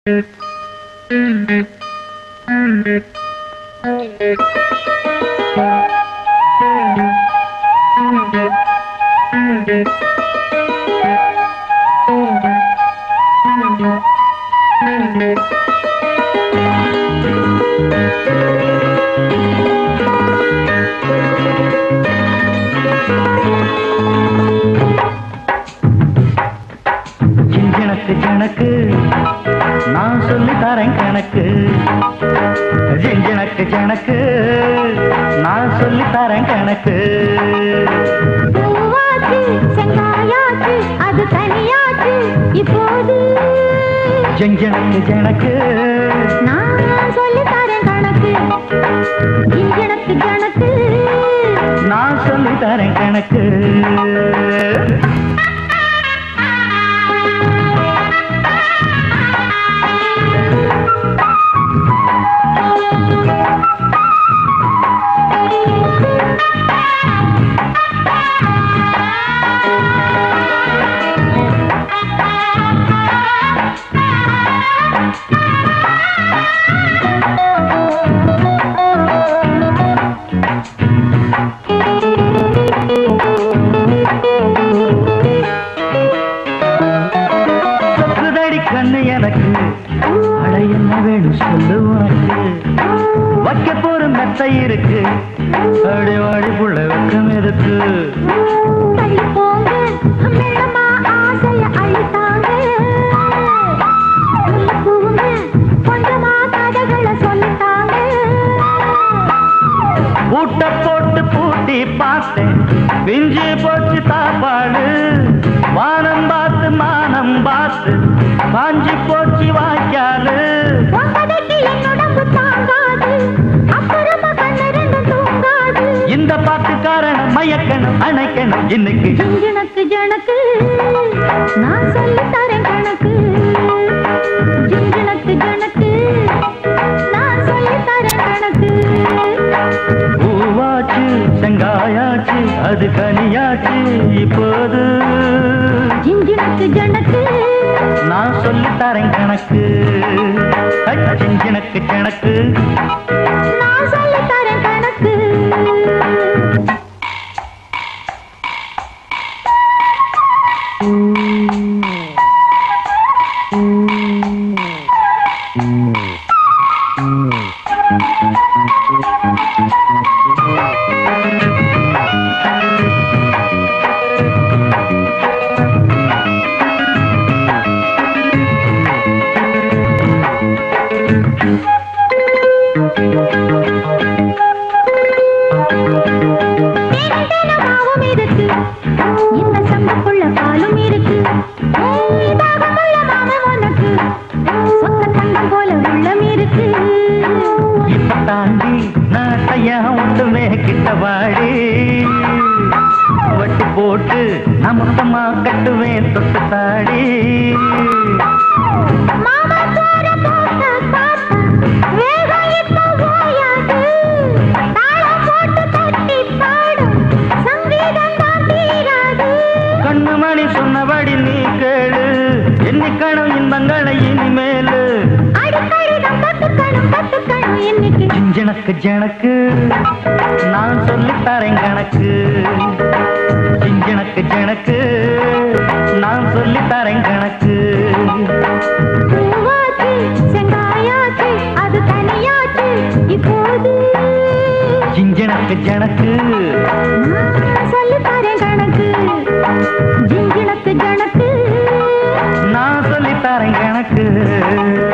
ஜிஞ்சனக்கு ஜனக்கு நான் சொல்லி தரேன் கணக்கு ஜிஞ்சனக்கு ஜனக்கு நான் சொல்லி தரேன் கணக்கு பூவாச்சு செங்காயாச்சு அது தனியாச்சு இப்போது ஜிஞ்சனக்கு ஜனக்கு நான் சொல்லி தரேன் கணக்கு இஞ்சனக்கு கணக்கு நான் சொல்லி தரேன் கணக்கு சொக்குதடி கண்ணு எனக்கு அட என்ன வேணும் சொல்லு உனக்கு வைக்க போற மெத்தை இருக்கு அடி வாடி புள்ள வெக்கம் இருக்கு தள்ளி போங்க மெல்லமா ஆசைய அழித்தாங்க உள்ள பூவுங்க கொஞ்சமா கதைகளை சொல்லித்தாங்க பூட்ட போட்டு பூட்டி பார்த்தேன் பிஞ்சு போச்சு தாப்பாடு வானம் பார்த்து மானம் பார்த்து பாஞ்சு போச்சு வாய்க்காலு உன் கதைக்கு என் உடம்பு தாங்காது அப்புறமா கண்ணு ரெண்டும் தூங்காது இந்த பாட்டு காரணம் மயக்கணும் அணைக்கணும் இன்னைக்கு ஜிஞ்சனக்கு ஜனக்கு நான் சொல்லி தரேன் கணக்கு ஜிஞ்சனக்கு ஜனக்கு நான் சொல்லி தரேன் கணக்கு பூவாச்சு செங்காயாச்சு அது கனியாச்சு இப்போது ஜிஞ்சனக்கு ஜனக்கு நான் சொல்லி தரேன் கணக்கு சிஞ்சனக்கு கணக்கு நான் சொல்லி தரேன் கணக்கு தேனமாவும் இருக்கு இந்த சம்புக்குள்ள பாலும் இருக்கு ஏய், தாகமுள்ள மாமன் உனக்கு சொந்த தங்கம் போல உள்ளம் இருக்கு இப்ப தாண்டி நாட்டையா ஒன்றுமே கிட்ட வாடி வட்டி போட்டு நான் மொத்தமா கட்டுவேன் தொட்டு தாடி மாமா சோற போட்ட பார்த்தா வேகம் இப்ப ஓயாது தாளம் போட்டு தட்டி பாடும் சங்கீதம் தான் தீராது கண்ணு மணி சொன்னபடி நீ கேளு எண்ணிக்கணும் இன்பங்களை இனிமேலு அடிக்கடி நம் கத்துக்கணும் கத்துக்கணும் இன்னைக்கு ஜிஞ்சனக்கு ஜனக்கு நான் சொல்லி தரேன் கணக்கு ஜிஞ்சனக்கு ஜனக்கு நான் சொல்லி தரேன் கணக்கு பூவாச்சு செங்காயாச்சு அது தனியாச்சு இப்போது ஜிஞ்சனக்கு ஜனக்கு நான் சொல்லி தரேன் கணக்கு ஜிஞ்சினக்கு ஜனக்கு நான் சொல்லி தரேன் கணக்கு